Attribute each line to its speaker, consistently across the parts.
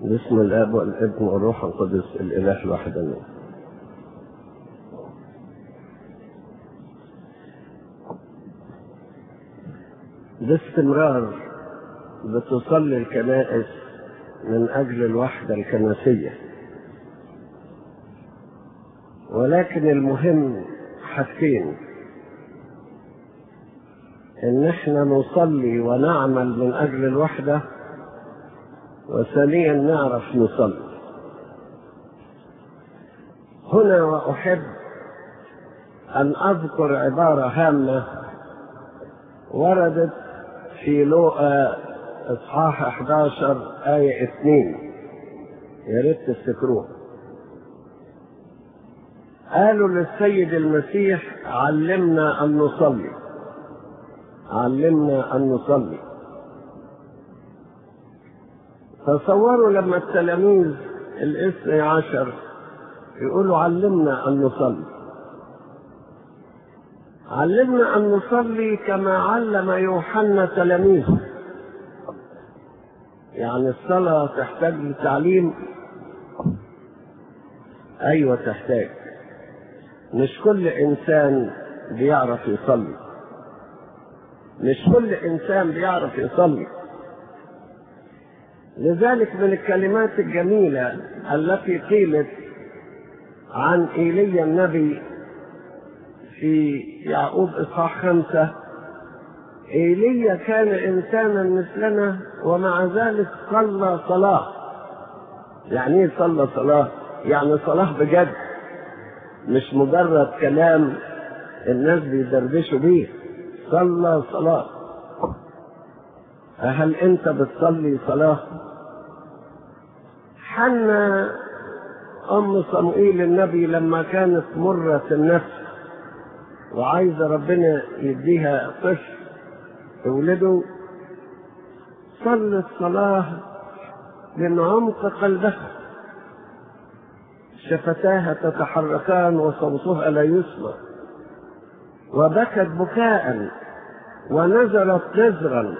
Speaker 1: باسم الاب والابن والروح القدس الاله الواحد امين باستمرار بتصلي الكنائس من اجل الوحده الكنسيه ولكن المهم حاجتين ان احنا نصلي ونعمل من اجل الوحده وثانيا نعرف نصلي هنا واحب ان اذكر عباره هامه وردت في لوقا اصحاح 11 ايه 2 يا ريت تفتكروها قالوا للسيد المسيح علمنا ان نصلي علمنا ان نصلي تصوروا لما التلاميذ الاثني عشر يقولوا علمنا ان نصلي علمنا ان نصلي كما علم يوحنا تلاميذه يعني الصلاة تحتاج لتعليم ايوه تحتاج مش كل انسان بيعرف يصلي مش كل انسان بيعرف يصلي لذلك من الكلمات الجميلة التي قيلت عن ايليا النبي في يعقوب اصحاح خمسة ايليا كان انسانا مثلنا ومع ذلك صلى صلاة يعني ايه صلى صلاة يعني صلاة بجد مش مجرد كلام الناس بيدردشوا بيه صلى صلاة هل انت بتصلي صلاة حنا ام صموئيل النبي لما كانت مرة النفس وعايزة ربنا يديها طفل تولده صلت صلاة من عمق قلبها شفتاها تتحركان وصوتها لا يسمع وبكت بكاء ونزلت نزرا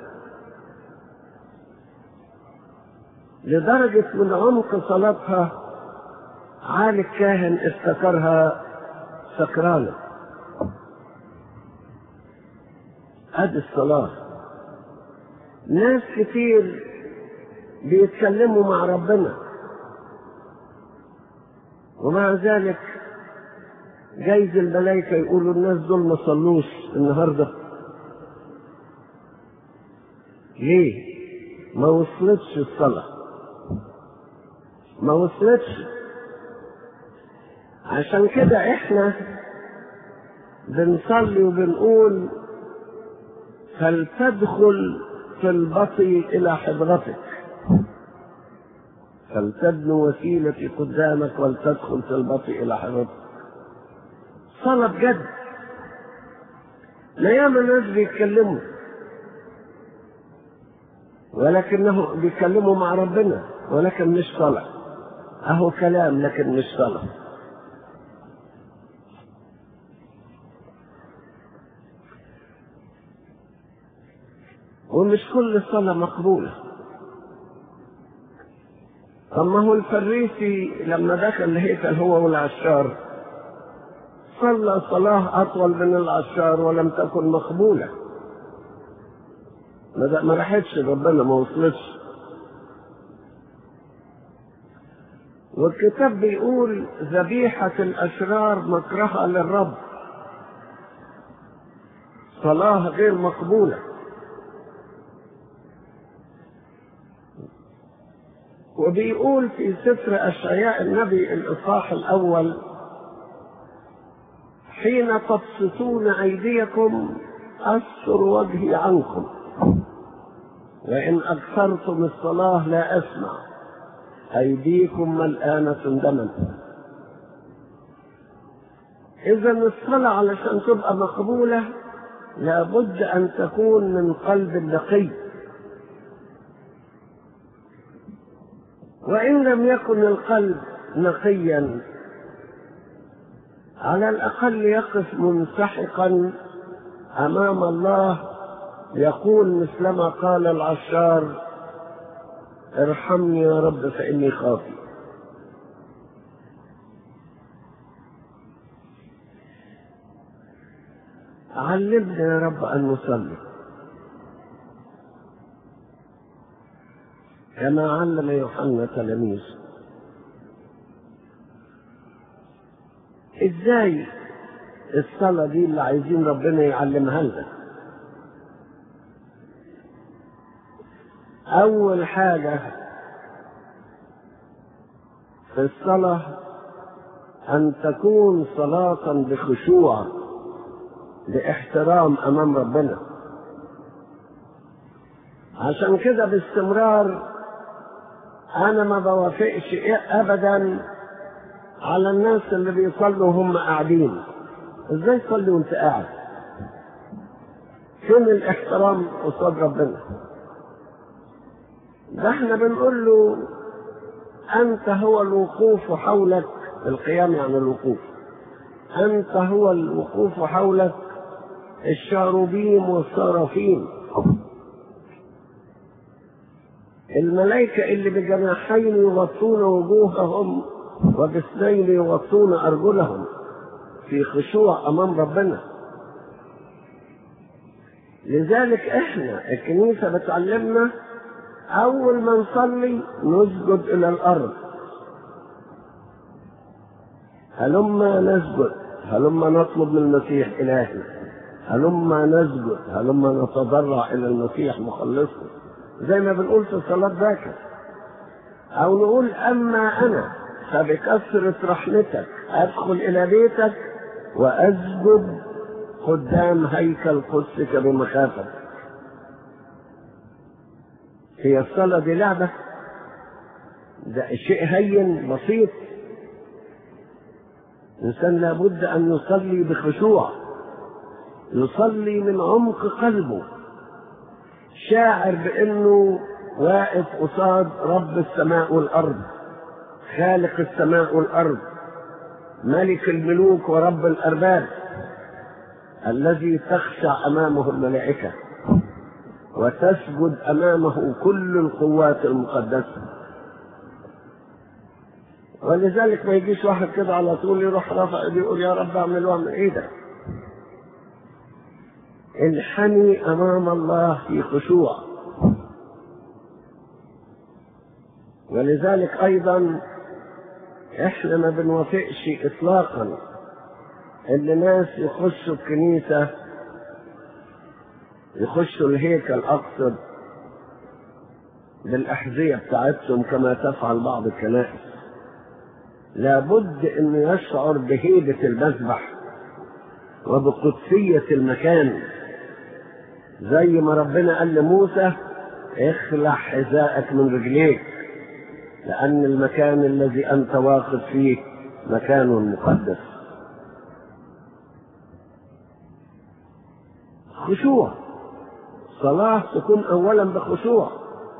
Speaker 1: لدرجة من عمق صلاتها عالي الكاهن افتكرها سكرانة ادي الصلاة ناس كتير بيتكلموا مع ربنا ومع ذلك جايز الملائكة يقولوا الناس دول ما صلوش النهاردة ليه ما وصلتش الصلاة ما وصلتش عشان كده احنا بنصلي وبنقول فلتدخل في البطي الى حضرتك فلتبن وسيلتي قدامك ولتدخل في البطي الى حضرتك صلاة بجد لا ياما ناس بيتكلموا ولكنه بيتكلموا مع ربنا ولكن مش صلاة اهو كلام لكن مش صلاة ومش كل صلاة مقبولة طب ما هو الفريسي لما دخل الهيكل هو والعشار صلى صلاة أطول من العشار ولم تكن مقبولة ما راحتش ربنا ما وصلتش والكتاب بيقول ذبيحة الأشرار مكرهة للرب صلاة غير مقبولة وبيقول في سفر أشعياء النبي الإصحاح الأول حين تبسطون أيديكم أستر وجهي عنكم وإن أكثرتم الصلاة لا أسمع أيديكم ملآنة دما إذا الصلاة علشان تبقى مقبولة لابد أن تكون من قلب نقي وإن لم يكن القلب نقيا على الأقل يقف منسحقا أمام الله يقول مثلما قال العشار ارحمني يا رب فإني خاطئ علمنا يا رب أن نصلي كما علم يوحنا تلاميذه ازاي الصلاة دي اللي عايزين ربنا يعلمها لنا أول حاجة في الصلاة أن تكون صلاة بخشوع باحترام أمام ربنا عشان كده باستمرار أنا ما بوافقش أبدا على الناس اللي بيصلوا وهم قاعدين ازاي تصلي وانت قاعد فين الاحترام قصاد ربنا ده احنا بنقول له انت هو الوقوف حولك القيام يعني الوقوف انت هو الوقوف حولك الشاروبيم والصرافين الملائكة اللي بجناحين يغطون وجوههم وباثنين يغطون أرجلهم في خشوع أمام ربنا لذلك احنا الكنيسة بتعلمنا أول ما نصلي نسجد إلى الأرض هلما نسجد هلما نطلب من المسيح إلهي هلما نسجد هلما نتضرع إلى المسيح مخلصنا زي ما بنقول في صلاة باكر أو نقول أما أنا فبكثرة رحمتك أدخل إلى بيتك وأسجد قدام هيكل قدسك بمخافة هي الصلاة دي لعبة ده شيء هين بسيط الإنسان لابد أن يصلي بخشوع يصلي من عمق قلبه شاعر بأنه واقف قصاد رب السماء والأرض خالق السماء والأرض ملك الملوك ورب الأرباب الذي تخشع أمامه الملائكة وتسجد أمامه كل القوات المقدسة ولذلك ما يجيش واحد كده على طول يروح رافع ايديه يقول يا رب اعمل واعمل ايه ده انحني امام الله في خشوع ولذلك ايضا احنا ما بنوافقش اطلاقا ان ناس يخشوا الكنيسة يخشوا الهيكل اقصد بالاحذية بتاعتهم كما تفعل بعض الكنائس لابد انه يشعر بهيبة المذبح وبقدسية المكان زي ما ربنا قال لموسى اخلع حذاءك من رجليك لأن المكان الذي أنت واقف فيه مكان مقدس خشوع صلاة تكون أولا بخشوع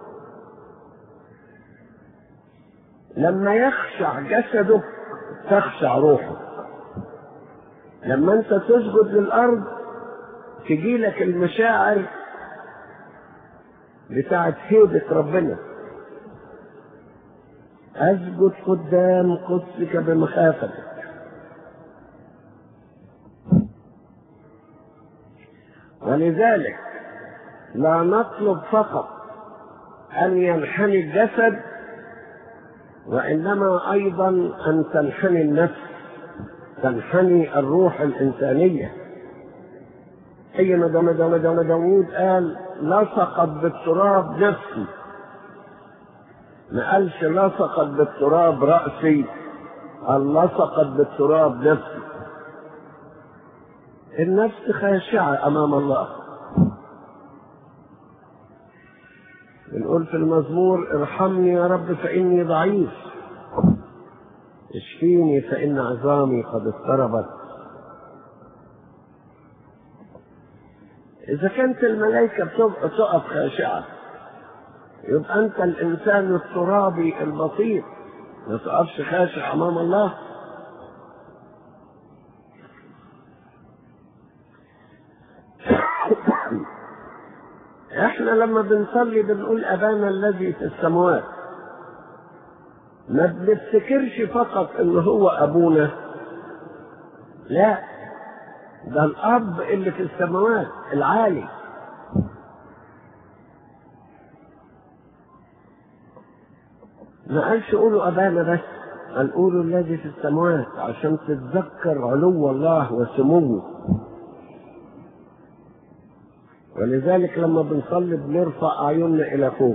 Speaker 1: لما يخشع جسدك تخشع روحك لما انت تسجد للارض تجي لك المشاعر بتاعت هيبة ربنا اسجد قدام قدسك بمخافتك ولذلك لا نطلب فقط ان ينحني الجسد وإنما أيضا أن تنحني النفس تنحني الروح الإنسانية أي ما دام دام دام داوود قال لصقت بالتراب نفسي ما قالش لصقت بالتراب رأسي قال لصقت بالتراب نفسي النفس خاشعة أمام الله بنقول في المزمور ارحمني يا رب فإني ضعيف اشفيني فإن عظامي قد اضطربت إذا كانت الملائكة تقف خاشعة يبقى أنت الإنسان الترابي البسيط ما تقفش خاشع أمام الله احنا احنا لما بنصلي بنقول ابانا الذي في السماوات ما بنفتكرش فقط ان هو ابونا لا ده الاب اللي في السماوات العالي ما قالش قولوا ابانا بس قال قولوا الذي في السماوات عشان تتذكر علو الله وسموه ولذلك لما بنصلي بنرفع اعيننا الى فوق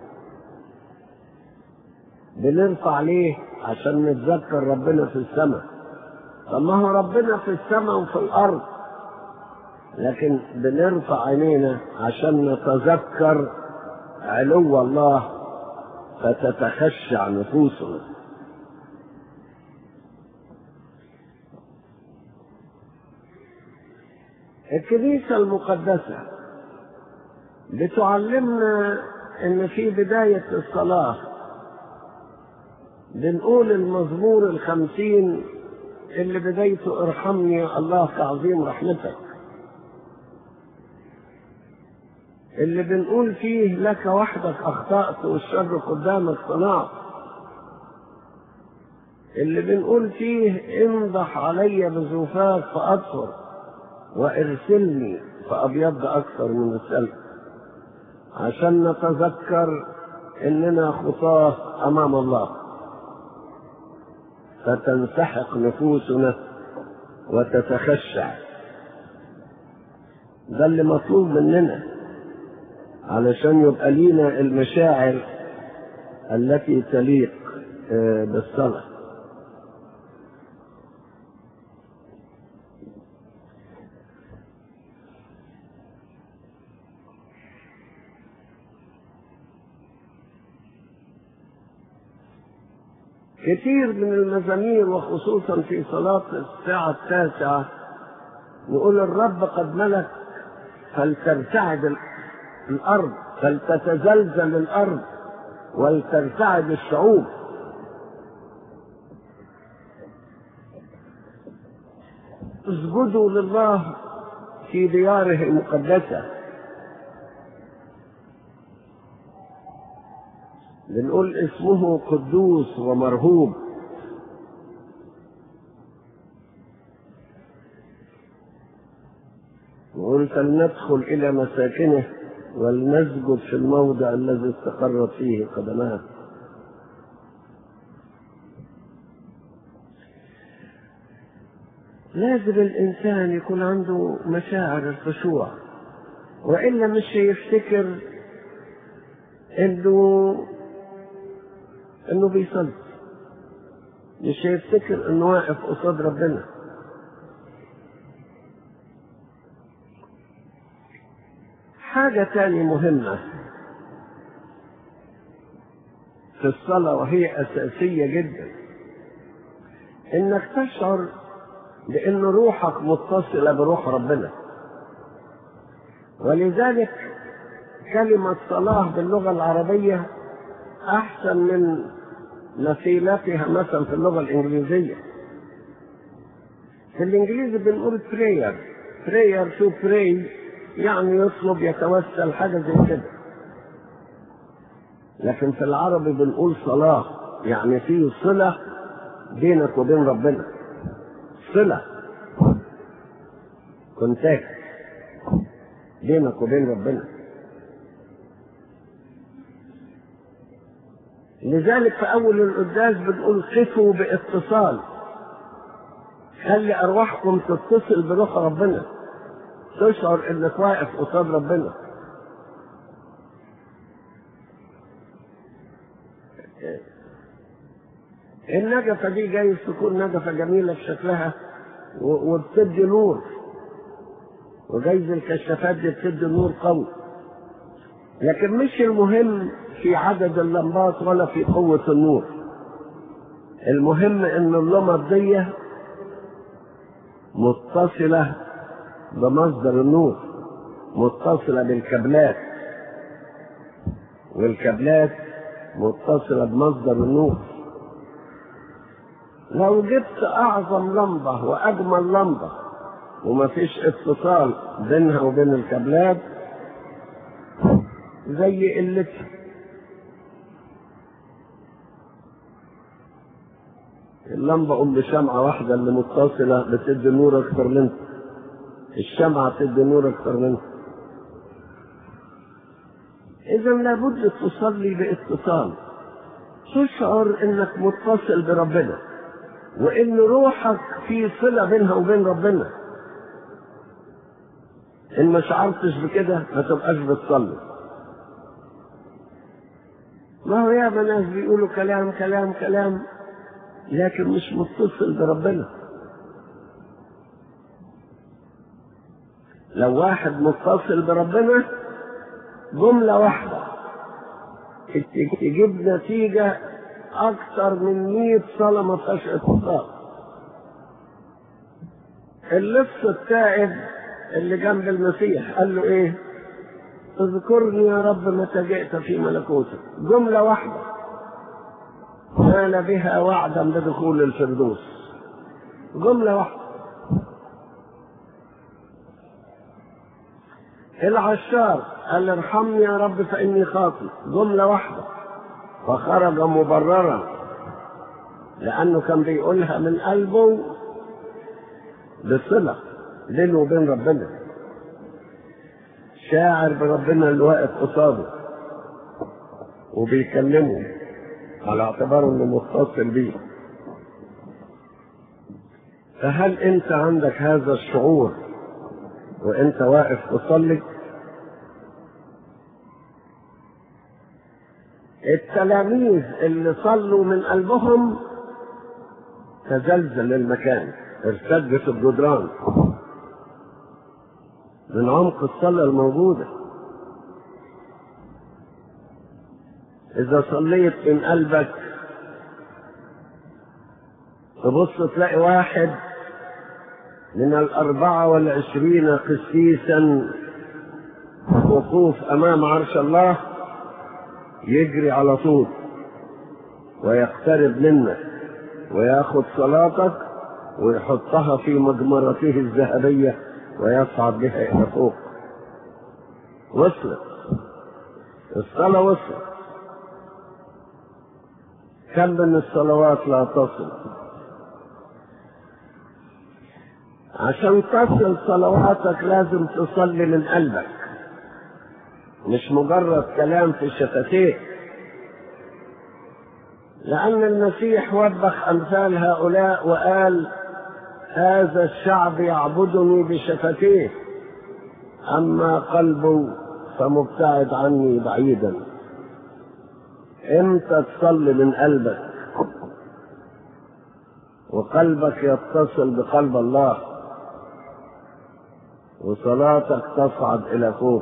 Speaker 1: بنرفع ليه عشان نتذكر ربنا في السماء طب ما هو ربنا في السماء وفي الارض لكن بنرفع عينينا عشان نتذكر علو الله فتتخشع نفوسنا الكنيسة المقدسة بتعلمنا ان في بداية الصلاة بنقول المزمور الخمسين اللي بدايته ارحمني يا الله كعظيم رحمتك اللي بنقول فيه لك وحدك اخطأت والشر قدامك صنعت اللي بنقول فيه انضح علي بزوفاك فاطهر وارسلني فابيض اكثر من السلب عشان نتذكر اننا خطاه امام الله فتنسحق نفوسنا وتتخشع ده اللي مطلوب مننا علشان يبقى لينا المشاعر التي تليق بالصلاه كثير من المزامير وخصوصا في صلاة الساعة التاسعة نقول الرب قد ملك فلترتعد الأرض فلتتزلزل الأرض ولترتعد الشعوب اسجدوا لله في دياره المقدسه بنقول اسمه قدوس ومرهوب نقول فلندخل إلى مساكنه ولنسجد في الموضع الذي استقرت فيه قدماه لازم الإنسان يكون عنده مشاعر الخشوع وإلا مش هيفتكر إنه انه بيصلي مش هيفتكر انه واقف قصاد ربنا حاجة تاني مهمة في الصلاة وهي أساسية جدا إنك تشعر بأن روحك متصلة بروح ربنا ولذلك كلمة صلاة باللغة العربية أحسن من مثيلتها مثلا في اللغة الإنجليزية في الإنجليزي بنقول prayer prayer to pray يعني يطلب يتوسل حاجة زي كده لكن في العربي بنقول صلاة يعني في صلة بينك وبين ربنا صلة كونتاكت بينك وبين ربنا لذلك في أول القداس بنقول قفوا باتصال خلي أرواحكم تتصل بروح ربنا تشعر إنك واقف قصاد ربنا النجفة دي جايز تكون نجفة جميلة في شكلها وبتدي نور وجايز الكشافات دي بتدي نور قوي لكن مش المهم في عدد اللمبات ولا في قوة النور المهم ان اللمبة دي متصلة بمصدر النور متصلة بالكابلات والكابلات متصلة بمصدر النور لو جبت اعظم لمبة واجمل لمبة ومفيش اتصال بينها وبين الكابلات زي قلتها اللمبة أم شمعة واحدة اللي متصلة بتدي نور أكتر منها الشمعة بتدي نور أكتر منها إذا لابد تصلي باتصال تشعر إنك متصل بربنا وإن روحك في صلة بينها وبين ربنا إن ما شعرتش بكده ما تبقاش بتصلي ما هو يا ناس بيقولوا كلام كلام كلام لكن مش متصل بربنا لو واحد متصل بربنا جملة واحدة تجيب نتيجة أكثر من مئة صلاة ما فيهاش اتصال اللص التائب اللي جنب المسيح قال له إيه؟ اذكرني يا رب متى جئت في ملكوتك جملة واحدة نال بها وعدا بدخول الفردوس جملة واحدة العشار قال ارحمني يا رب فإني خاطئ جملة واحدة فخرج مبررا لأنه كان بيقولها من قلبه بصلة بينه وبين ربنا شاعر بربنا اللي واقف قصاده وبيكلمه على اعتبار انه متصل بيه فهل انت عندك هذا الشعور وانت واقف تصلي التلاميذ اللي صلوا من قلبهم تزلزل المكان ارتدت الجدران من عمق الصلاة الموجودة إذا صليت من قلبك تبص تلاقي واحد من الأربعة والعشرين قسيسا وقوف أمام عرش الله يجري على طول ويقترب منك وياخد صلاتك ويحطها في مجمرته الذهبية ويصعد بها إلى فوق وصلت الصلاة وصلت كم من الصلوات لا تصل عشان تصل صلواتك لازم تصلي من قلبك مش مجرد كلام في شفتيك لأن المسيح وبخ أمثال هؤلاء وقال هذا الشعب يعبدني بشفتيه أما قلبه فمبتعد عني بعيدا امتى تصلي من قلبك وقلبك يتصل بقلب الله وصلاتك تصعد إلى فوق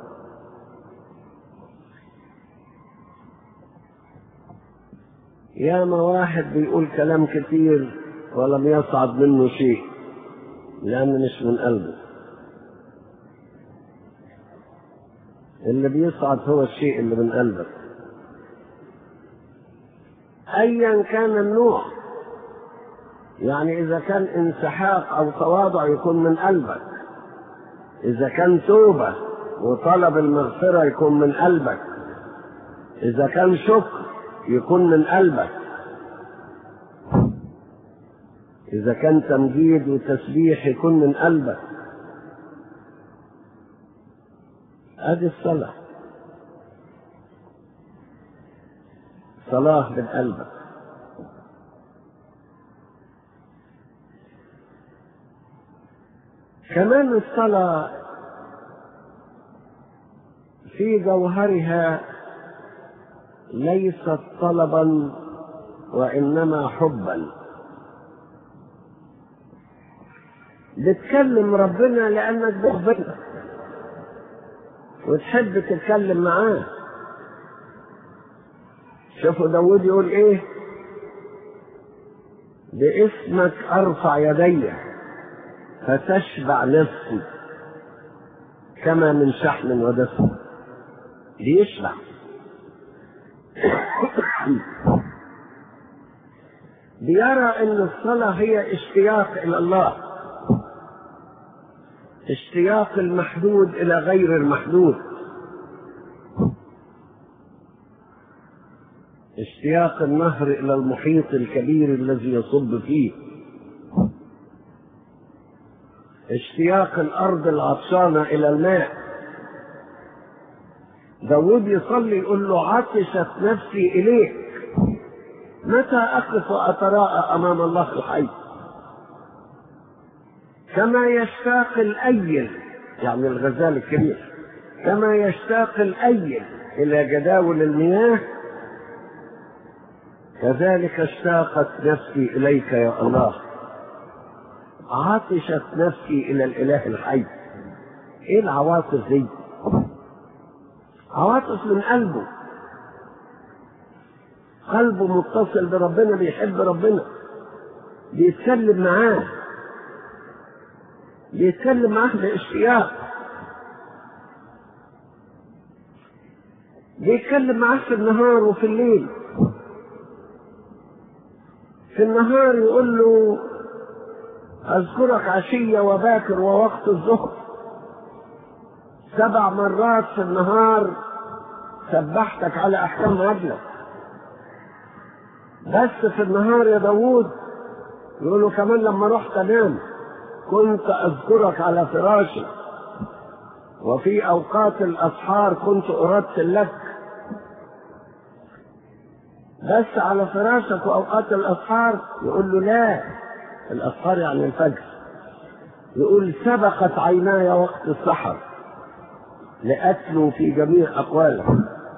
Speaker 1: ياما واحد بيقول كلام كتير ولم يصعد منه شيء لأنه مش من قلبه اللي بيصعد هو الشيء اللي من قلبك أيا كان النوع يعني إذا كان انسحاق أو تواضع يكون من قلبك إذا كان توبة وطلب المغفرة يكون من قلبك إذا كان شكر يكون من قلبك إذا كان تمجيد وتسبيح يكون من قلبك هذه الصلاة صلاة من قلبك كمان الصلاة في جوهرها ليست طلبا وإنما حبا بتكلم ربنا لأنك بتحبه وتحب تتكلم معاه شوفوا داود يقول ايه باسمك ارفع يدي فتشبع نفسي كما من شحم ودسم بيشبع بيرى ان الصلاة هي اشتياق الى الله اشتياق المحدود الى غير المحدود اشتياق النهر إلى المحيط الكبير الذي يصب فيه اشتياق الأرض العطشانة إلى الماء داود يصلي يقول له عطشت نفسي إليك متى أقف وأتراءى أمام الله الحي كما يشتاق الأيل يعني الغزال الكبير كما يشتاق الأيل إلى جداول المياه كذلك اشتاقت نفسي إليك يا الله عطشت نفسي إلى الإله الحي إيه العواطف دي؟ عواطف من قلبه قلبه متصل بربنا بيحب ربنا بيتكلم معاه بيتكلم معاه باشتياق بيتكلم معاه في النهار وفي الليل في النهار يقول له أذكرك عشية وباكر ووقت الظهر سبع مرات في النهار سبحتك على أحكام عدلك بس في النهار يا داوود يقولوا كمان لما رحت انام كنت اذكرك على فراشي وفي اوقات الاسحار كنت ارتل لك بس على فراشك واوقات الاسحار يقول له لا الاسحار يعني الفجر يقول سبقت عيناي وقت السحر لاتلو في جميع اقوالك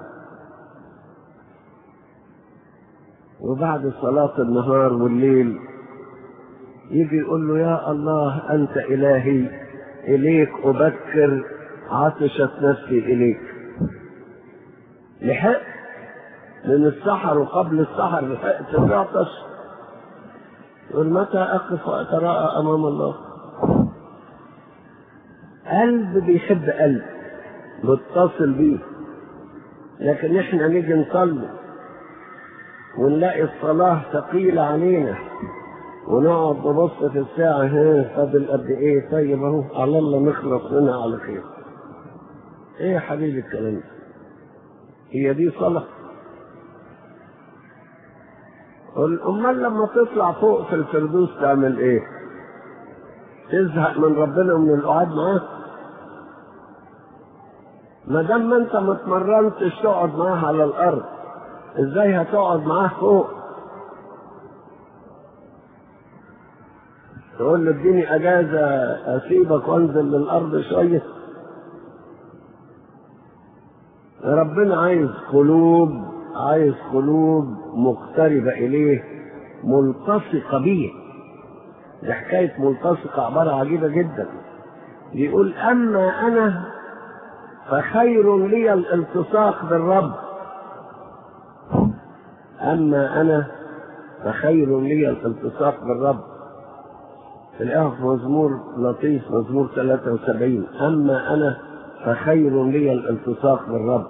Speaker 1: وبعد صلاة النهار والليل يجي يقول له يا الله أنت إلهي إليك أبكر عطشت نفسي إليك لحقت من السحر وقبل السحر لحقت العطش يقول متى أقف وأتراءى أمام الله قلب بيحب قلب متصل بيه لكن احنا نيجي نصلي ونلاقي الصلاة ثقيلة علينا ونقعد نبص في الساعة ها فاضل قد ايه طيب اهو على الله نخلص منها على خير ايه يا حبيبي الكلام ده هي دي صلاة امال لما تطلع فوق في الفردوس تعمل ايه تزهق من ربنا ومن القعاد معاه ما دام ما انت ما اتمرنتش تقعد معاه على الارض ازاي هتقعد معاه فوق تقول له اديني اجازه اسيبك وانزل للارض شويه ربنا عايز قلوب عايز قلوب مقتربه اليه ملتصقه به دي حكايه ملتصقه عباره عجيبه جدا بيقول اما انا فخير لي الالتصاق بالرب أما أنا فخير لي الالتصاق بالرب في الآية في مزمور لطيف مزمور 73 أما أنا فخير لي الالتصاق بالرب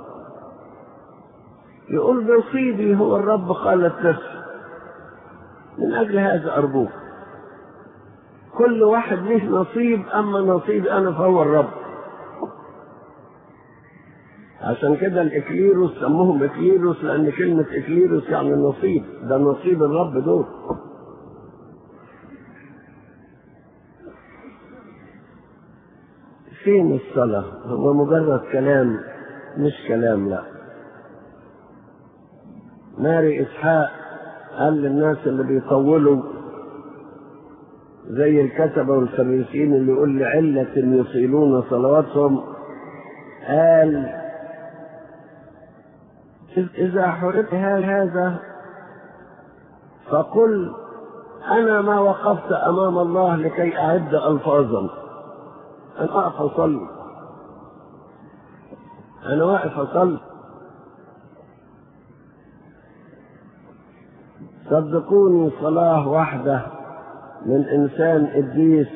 Speaker 1: يقول نصيبي هو الرب قالت نفسي من أجل هذا أرجوك كل واحد له نصيب أما نصيبي أنا فهو الرب عشان كده الإكليروس سموهم إكليروس لأن كلمة إكليروس يعني نصيب ده نصيب الرب دول فين الصلاة هو مجرد كلام مش كلام لا ماري إسحاق قال للناس اللي بيطولوا زي الكتبة والفريسيين اللي يقول لعلة يصيلون صلواتهم قال إذا حرقت هذا فقل أنا ما وقفت أمام الله لكي أعد ألفاظا أنا أقف أصلي أنا واقف أصلي صدقوني صلاة واحدة من إنسان قديس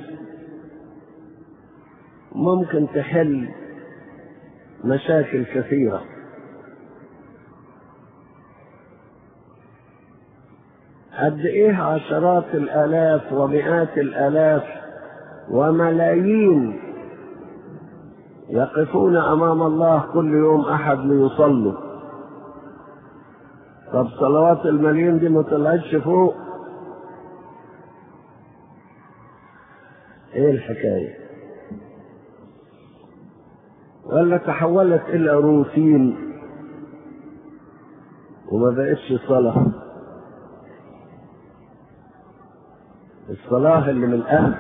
Speaker 1: ممكن تحل مشاكل كثيرة قد ايه عشرات الالاف ومئات الالاف وملايين يقفون امام الله كل يوم احد ليصلوا طب صلوات المليون دي ما طلعتش فوق ايه الحكايه ولا تحولت الى روتين وما بقتش صلاه الصلاه اللي من القلب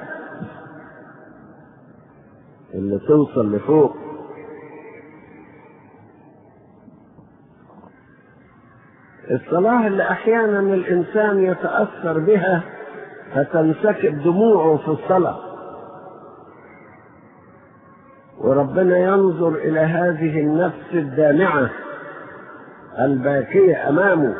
Speaker 1: اللي توصل لفوق الصلاة اللي أحيانا الإنسان يتأثر بها فتنسكب دموعه في الصلاة وربنا ينظر إلى هذه النفس الدامعة الباكية أمامه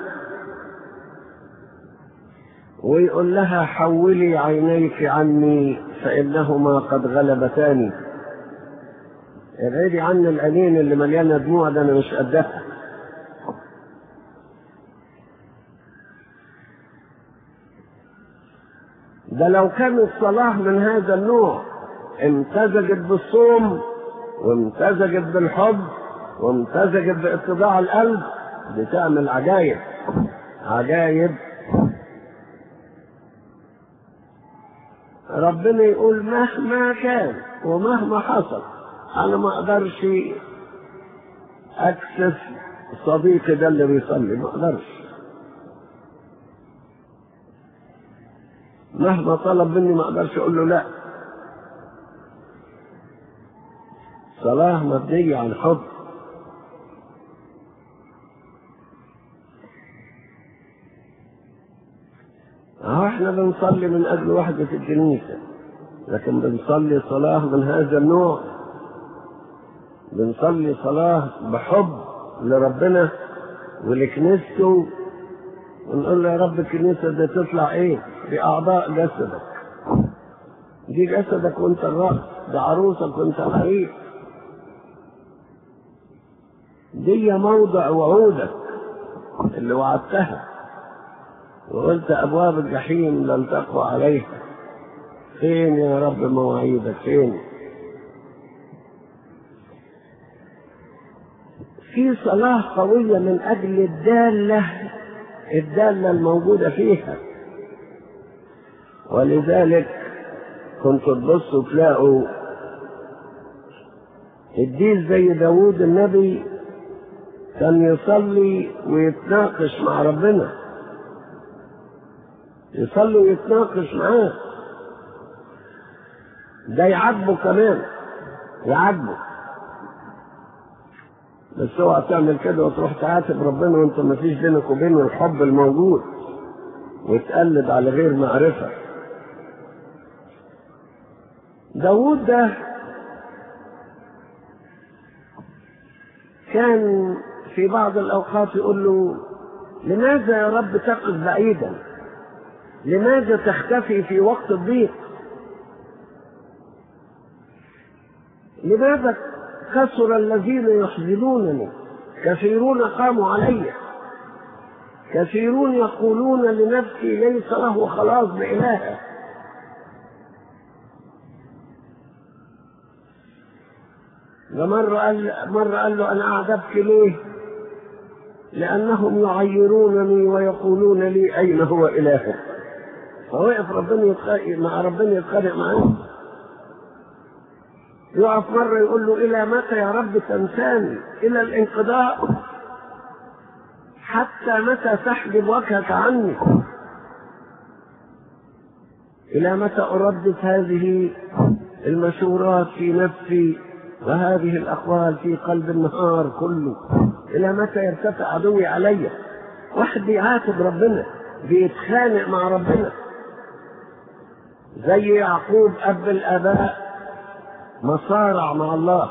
Speaker 1: ويقول لها حولي عينيك عني فإنهما قد غلبتاني ابعدي عني العينين اللي مليانة دموع ده أنا مش قدها ده لو كانت صلاة من هذا النوع امتزجت بالصوم وامتزجت بالحب وامتزجت باتضاع القلب بتعمل عجايب عجايب ربنا يقول مهما كان ومهما حصل انا ما اقدرش اكسف صديقي ده اللي بيصلي ما اقدرش مهما طلب مني ما اقدرش اقول له لا صلاة مبنية عن حب اهو احنا بنصلي من اجل وحدة الكنيسة لكن بنصلي صلاة من هذا النوع بنصلي صلاة بحب لربنا ولكنيسته ونقول له يا رب الكنيسة دي تطلع ايه بأعضاء جسدك دي جسدك وانت الرأس ده عروسك وانت العريس دي موضع وعودك اللي وعدتها وقلت أبواب الجحيم لن تقوى عليها فين يا رب مواعيدك فين في صلاة قوية من أجل الدالة الدالة الموجودة فيها ولذلك كنت تبصوا تلاقوا الدين زي داوود النبي كان يصلي ويتناقش مع ربنا يصلي ويتناقش معاه ده يعجبه كمان يعجبه بس اوعى تعمل كده وتروح تعاتب ربنا وانت ما فيش بينك وبينه الحب الموجود وتقلد على غير معرفة داوود ده كان في بعض الأوقات يقول له لماذا يا رب تقف بعيدا لماذا تختفي في وقت الضيق لماذا كثر الذين يحزنونني كثيرون قاموا علي كثيرون يقولون لنفسي ليس له خلاص بإله ده مرة قال مرة قال له أنا أعجبك ليه؟ لأنهم يعيرونني ويقولون لي أين هو إلهك؟ فوقف ربنا يتخانق مع ربنا يتخانق معاه يقف مرة يقول له إلى متى يا رب تنساني إلى الانقضاء حتى متى تحجب وجهك عني إلى متى أردد هذه المشورات في نفسي وهذه الأقوال في قلب النهار كله إلى متى يرتفع عدوي علي واحد بيعاتب ربنا بيتخانق مع ربنا زي يعقوب أب الآباء مصارع مع الله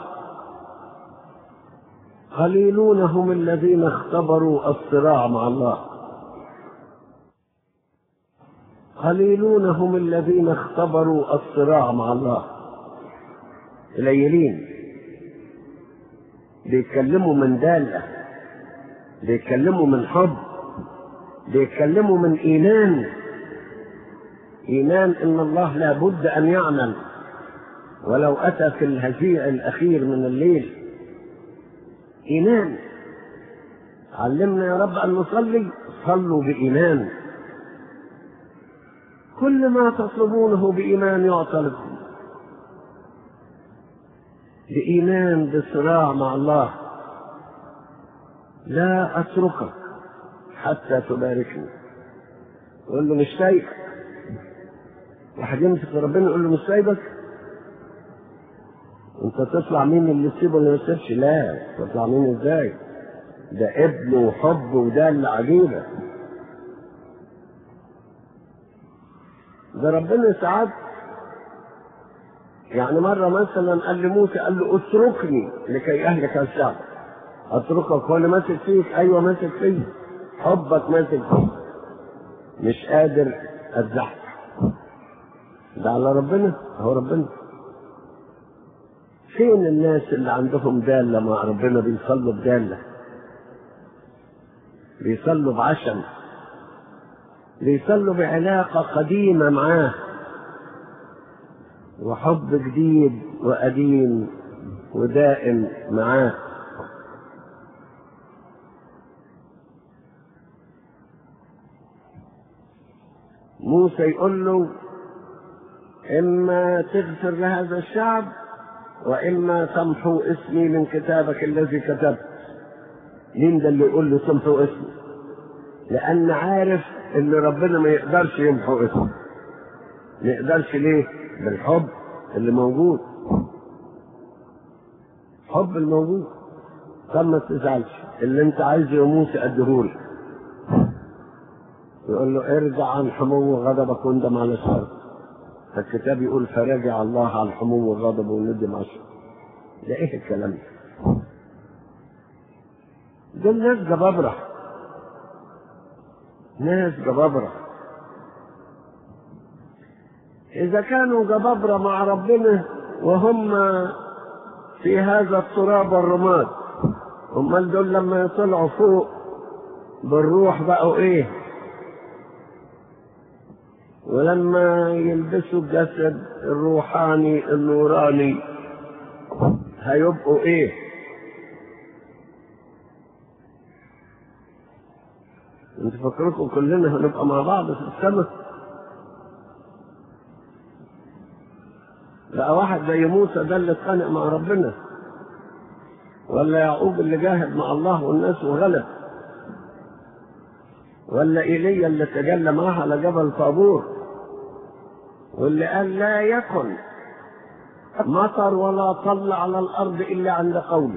Speaker 1: قليلون هم الذين اختبروا الصراع مع الله قليلون هم الذين اختبروا الصراع مع الله قليلين بيتكلموا من دالة بيتكلموا من حب بيتكلموا من إيمان إيمان إن الله لابد أن يعمل ولو أتى في الهزيع الأخير من الليل إيمان علمنا يا رب أن نصلي صلوا بإيمان كل ما تطلبونه بإيمان يعطى لكم بإيمان بصراع مع الله لا أتركك حتى تباركني يقول له مش سايبك واحد يمسك ربنا يقول له مش سايبك انت تطلع مين اللي تسيبه اللي ما تسيبش لا تطلع مين ازاي ده ابن وحب وده اللي عجيبه ده ربنا ساعات يعني مرة مثلا قال لموسى قال له اتركني لكي اهلك الشعب اتركك هو اللي ماسك فيك ايوه ماسك فيك حبك ماسك فيك مش قادر اتزحف ده على ربنا هو ربنا فين الناس اللي عندهم دالة مع ربنا بيصلوا بدالة بيصلوا بعشم بيصلوا بعلاقة قديمة معاه وحب جديد وقديم ودائم معاه موسى يقول له إما تغفر لهذا الشعب وإما تمحو اسمي من كتابك الذي كتبت مين ده اللي يقول له تمحو اسمي لأن عارف إن ربنا ما يقدرش يمحو اسمه ما يقدرش ليه بالحب اللي موجود حب الموجود طب ما تزعلش اللي انت عايزه يا موسى اديهولك يقول له ارجع عن حمو غضبك واندم على الشر فالكتاب يقول فرجع الله عن حمو الغضب وندم على الشر ده ايه الكلام ده دول ناس جبابرة ناس جبابرة إذا كانوا جبابرة مع ربنا وهم في هذا التراب والرماد امال دول لما يطلعوا فوق بالروح بقوا ايه ولما يلبسوا الجسد الروحاني النوراني هيبقوا ايه انت فكركم كلنا هنبقى مع بعض في السماء بقى واحد زي موسى ده اللي اتخانق مع ربنا ولا يعقوب اللي جاهد مع الله والناس وغلب ولا ايليا اللي تجلى معاه على جبل طابور واللي قال لا يكن مطر ولا طل على الارض الا عند قوله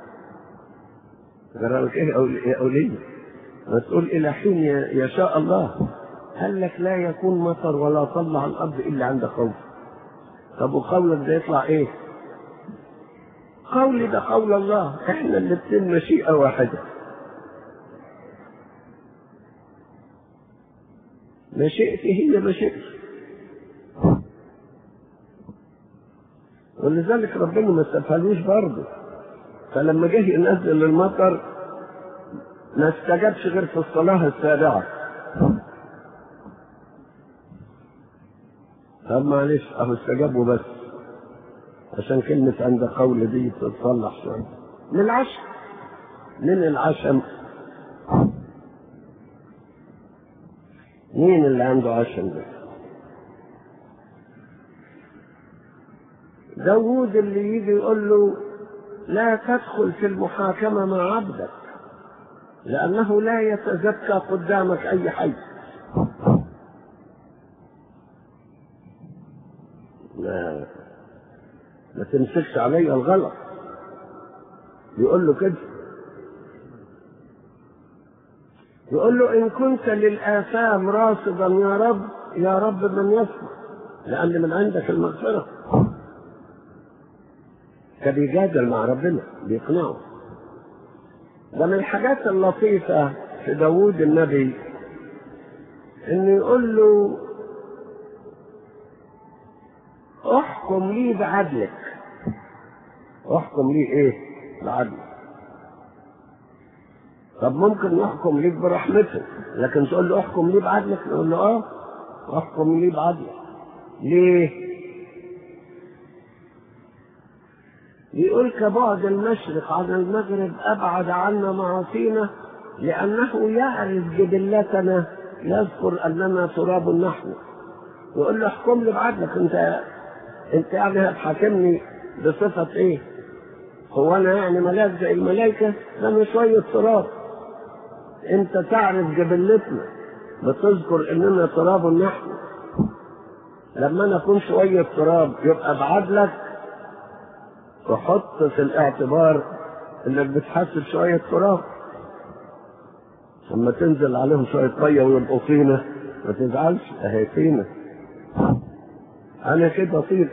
Speaker 1: قال لك ايه يا اوليه ما تقول الى حين يشاء الله قال لك لا يكون مطر ولا طل على الارض الا عند قوله طب وقولك ده يطلع ايه قولي ده قول الله احنا الاتنين مشيئة واحدة مشيئتي هي مشيئتي ولذلك ربنا ما استفهلوش برضه فلما جه ينزل المطر ما استجابش غير في الصلاة السابعة طب معلش اهو استجابوا بس عشان كلمة عند قول دي تتصلح شوية من العشم من العشم مين اللي عنده عشم ده داوود اللي يجي يقول له لا تدخل في المحاكمة مع عبدك لأنه لا يتزكى قدامك أي حي ما ما تمسكش علي الغلط يقول له كده يقول له إن كنت للآثام راصدا يا رب يا رب من يسمع لأن من عندك المغفرة فبيجادل مع ربنا بيقنعه ده من الحاجات اللطيفة في داوود النبي إنه يقول له احكم لي بعدلك احكم لي ايه بعدلك طب ممكن يحكم ليك برحمته لكن تقول له احكم لي بعدلك يقول له اه احكم لي بعدلك ليه يقول كبعد المشرق عن المغرب ابعد عنا معاصينا لأنه يعرف جبلتنا يذكر أننا تراب نحن يقول له احكم لي بعدلك أنت أنت يعني هتحاكمني بصفة إيه؟ هو أنا يعني ملاك زي الملائكة؟ أنا شوية تراب أنت تعرف جبلتنا بتذكر إننا تراب نحن لما أنا أكون شوية تراب يبقى بعدلك تحط في الاعتبار انك بتحسب شوية تراب لما تنزل عليهم شوية مية ويبقوا طينة ما تزعلش اهي طينة انا كده طين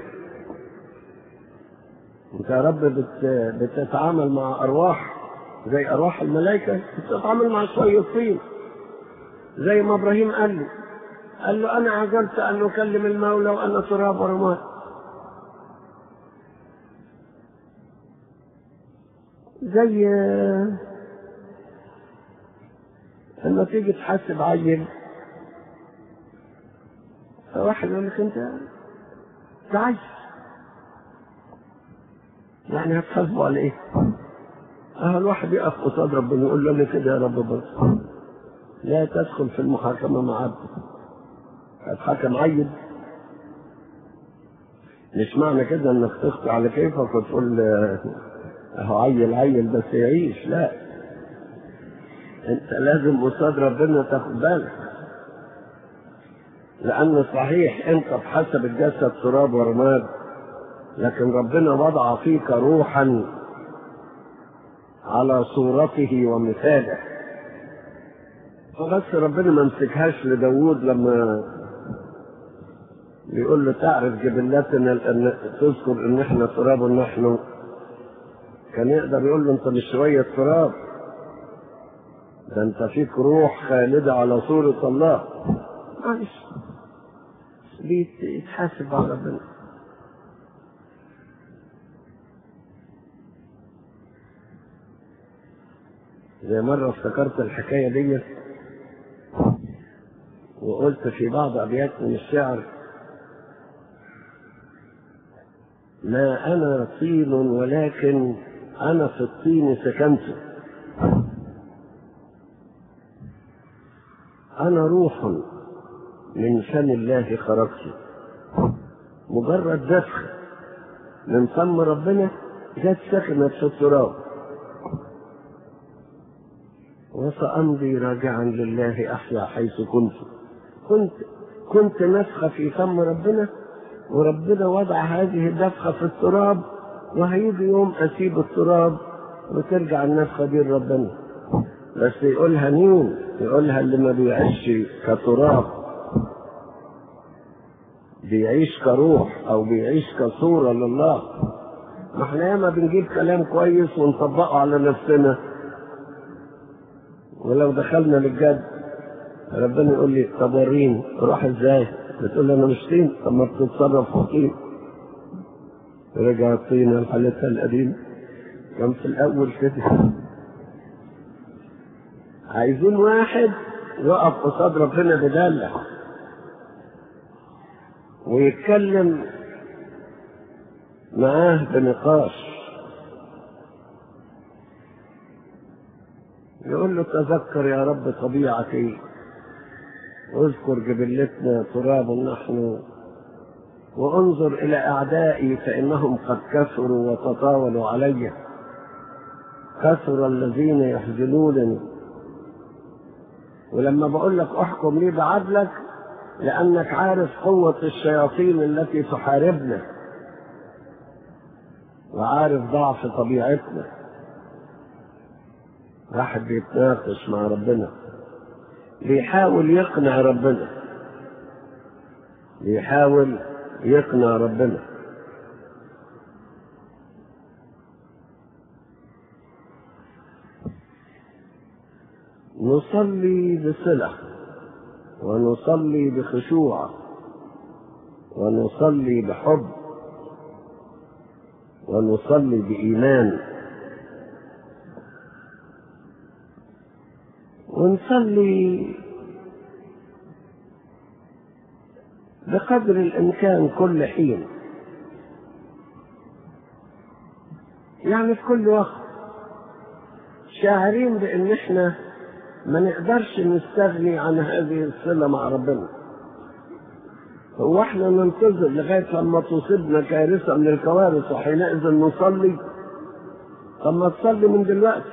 Speaker 1: انت يا رب بت... بتتعامل مع ارواح زي ارواح الملائكة بتتعامل مع شوية طين زي ما ابراهيم قال له قال له انا عجبت ان اكلم المولى وانا تراب ورماد زي لما تيجي تحاسب عيل فواحد يقول لك انت ده عيل يعني هتحاسبه على ايه؟ اه الواحد يقف قصاد ربنا يقول له انا كده يا رب برضه لا تدخل في المحاكمة مع عبد هتحاكم عيل مش معنى كده انك تخطي على كيفك وتقول اهو عيل عيل بس يعيش لا انت لازم قصاد ربنا تاخد بالك لان صحيح انت بحسب الجسد تراب ورماد لكن ربنا وضع فيك روحا على صورته ومثاله فبس ربنا ما مسكهاش لداوود لما بيقول له تعرف جبلتنا ان تذكر ان احنا تراب نحن كان يقدر يقول له انت مش شوية تراب ده انت فيك روح خالدة على صورة الله معلش بيتحاسب على ربنا زي مرة افتكرت الحكاية دي وقلت في بعض أبيات من الشعر ما أنا طين ولكن أنا في الطين سكنت أنا روح من فم الله خرجت مجرد دفخ من فم ربنا جت سكنت في التراب وسأمضي راجعا لله أحيا حيث كنت كنت كنت نفخة في فم ربنا وربنا وضع هذه النفخة في التراب وهيجي يوم أسيب التراب وترجع النفخة دي لربنا بس يقولها مين؟ يقولها اللي ما بيعيش كتراب بيعيش كروح أو بيعيش كصورة لله ما احنا ياما بنجيب كلام كويس ونطبقه على نفسنا ولو دخلنا للجد ربنا يقول لي طب وريني اروح ازاي؟ بتقول لي انا مش طين طب ما بتتصرف في طين رجع الطين لحالتها القديمة كان في الأول كده عايزين واحد يقف قصاد ربنا بدالة ويتكلم معاه بنقاش يقول له تذكر يا رب طبيعتي واذكر جبلتنا تراب نحن وانظر إلى أعدائي فإنهم قد كثروا وتطاولوا علي كثر الذين يحزنونني ولما بقول لك احكم لي بعدلك لأنك عارف قوة الشياطين التي تحاربنا وعارف ضعف طبيعتنا واحد بيتناقش مع ربنا بيحاول يقنع ربنا بيحاول يقنع ربنا نصلي بصلة ونصلي بخشوع ونصلي بحب ونصلي بإيمان ونصلي بقدر الإمكان كل حين يعني في كل وقت شاعرين بأن احنا ما نقدرش نستغني عن هذه الصلة مع ربنا هو احنا ننتظر لغاية لما تصيبنا كارثة من الكوارث وحينئذ نصلي طب ما تصلي من دلوقتي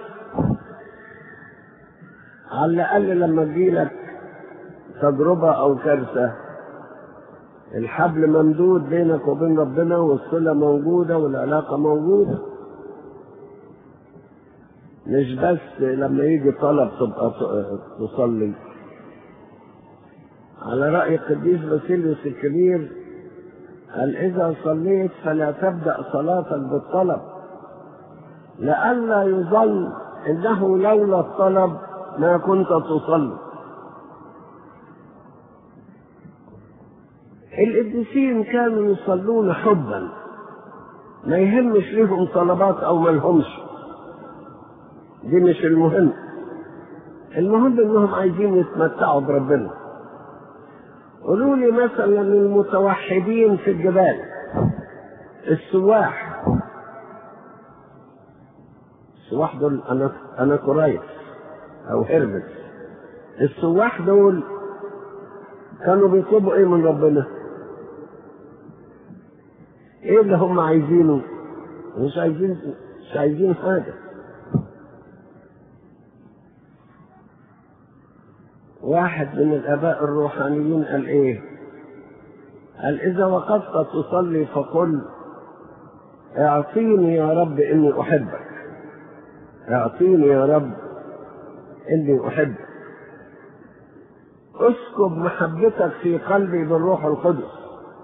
Speaker 1: على الأقل لما تجيلك تجربة أو كارثة الحبل ممدود بينك وبين ربنا والصلة موجودة والعلاقة موجودة مش بس لما يجي طلب تبقى تصلي على رأي القديس باسيليوس الكبير قال إذا صليت فلا تبدأ صلاتك بالطلب لئلا يظن إنه لولا الطلب ما كنت تصلي القديسين كانوا يصلون حبا ما يهمش ليهم طلبات او ما لهمش دي مش المهم المهم انهم عايزين يتمتعوا بربنا قولوا لي مثلا المتوحدين في الجبال السواح السواح دول انا انا كورايس او هربس السواح دول كانوا بيطلبوا ايه من ربنا ايه اللي هم عايزينه مش عايزين مش عايزين حاجه واحد من الاباء الروحانيين قال ايه قال اذا وقفت تصلي فقل اعطيني يا رب اني احبك اعطيني يا رب اني احبك اسكب محبتك في قلبي بالروح القدس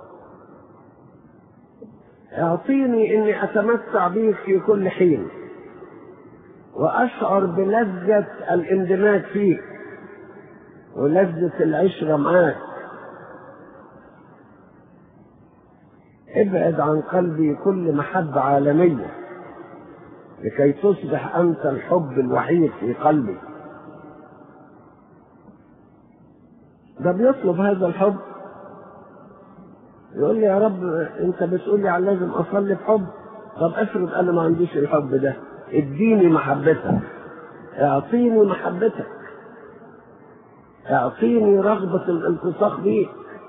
Speaker 1: اعطيني اني اتمتع بيك في كل حين واشعر بلذة الاندماج فيك ولذة العشرة معاك ابعد عن قلبي كل محبة عالمية لكي تصبح أنت الحب الوحيد في قلبي ده بيطلب هذا الحب يقول لي يا رب انت بتقول لي على لازم اصلي بحب طب افرض انا ما عنديش الحب ده اديني محبتك اعطيني محبتك اعطيني رغبة الالتصاق بيك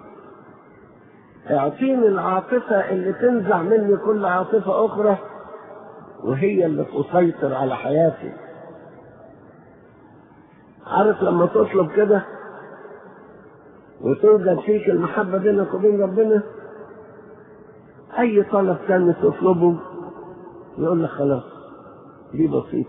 Speaker 1: اعطيني العاطفة اللي تنزع مني كل عاطفة اخرى وهي اللي تسيطر على حياتي عارف لما تطلب كده وتوجد فيك المحبة بينك وبين ربنا أي طلب تاني تطلبه يقول لك خلاص دي بسيطة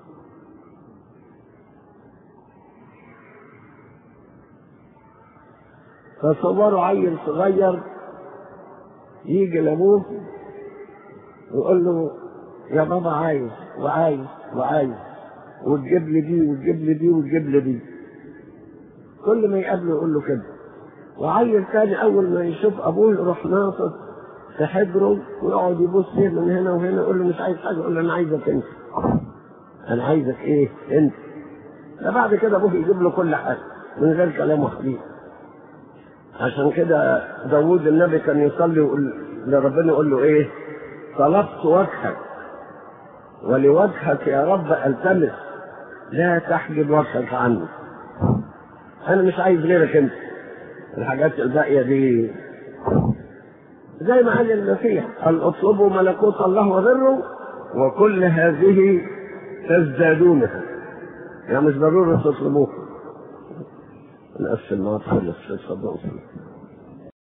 Speaker 1: تصوروا عيل صغير يجي لابوه ويقول له يا بابا عايز وعايز وعايز وتجيب لي دي وتجيب لي دي وتجيب لي دي كل ما يقابله يقول له كده وعيل تاني اول ما يشوف ابوه يروح ناصص في حجره ويقعد يبص فيه من هنا وهنا يقول له مش عايز حاجه يقول له انا عايزك انت انا عايزك ايه انت ده بعد كده ابوه يجيب له كل حاجه من غير كلام وحديث عشان كده داوود النبي كان يصلي ويقول لربنا يقول له ايه طلبت وجهك ولوجهك يا رب التمس لا تحجب وجهك عني انا مش عايز غيرك انت الحاجات الباقيه دي زي ما قال المسيح قال اطلبوا ملكوت الله وبره وكل هذه تزدادونها يعني مش ضروري تطلبوها نقفل معاك خلص اتفضل